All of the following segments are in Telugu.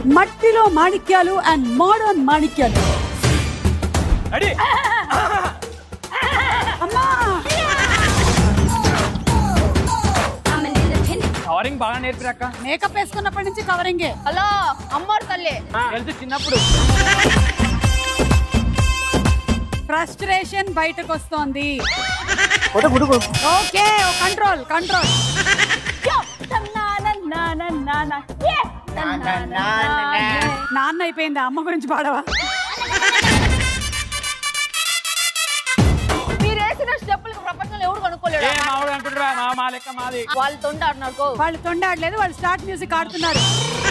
మట్టిలో మాణిక్యాలు అండ్ మోడర్న్ మాణిక్యాలు రెడీ అమ్మా కవరింగ్ బాగా నేర్పిరక్క మేకప్ వేసుకున్నప్పటి నుంచి కవరింగే హలో అమ్మోరు తల్లి తెలుసు చిన్నప్పుడు ఫ్రస్ట్రేషన్ బయటకు వస్తోంది కొట్టు గుడు గుడు. ఓకే కంట్రోల్ కంట్రోల్ యో, తన్నానన్నానన్నానా, ఏ, తన్నానన్నానా. నాన్న అయిపోయింది అమ్మ గురించి పాడవా మీరు వేసిన స్టెప్పులకు ప్రపంచంలో ఎవరు ఏ కనుక్కోలేడు మామూలు అనుకుంటారా మా మా లెక్క మాది వాళ్ళు తొండ ఆడినారు వాళ్ళు తొండాడలేదు వాళ్ళు స్టార్ట్ మ్యూజిక్ ఆడుతున్నారు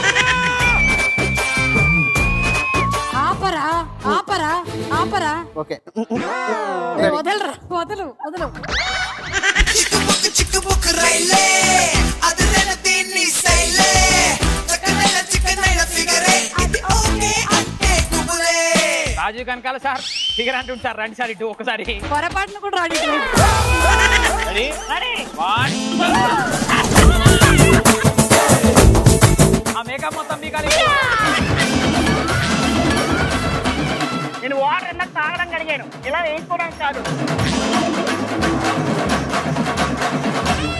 ఆపరా ఆపరా ఆపరా ఓకే వదలరా వదలు వదలు చిక్కుబుక్కు చిక్కుబుక్కు రైలే అదురెల దీన్ని సైలే చక్కనైన చిక్కనైన ఫిగరే ఇది ఓకే అంటే కుబులే రాజీవ్ కనకాల సార్ ఫిగర్ అంటుంటారు సార్ రండి సార్ ఇటు ఒకసారి పొరపాటును కూడా రాడి రెడీ వన్ ఆ మేకప్ మొత్తం మీకు నేను వాటర్ అన్నా తాగడం కడిగాను ఇలా వేసుకోవడానికి కాదు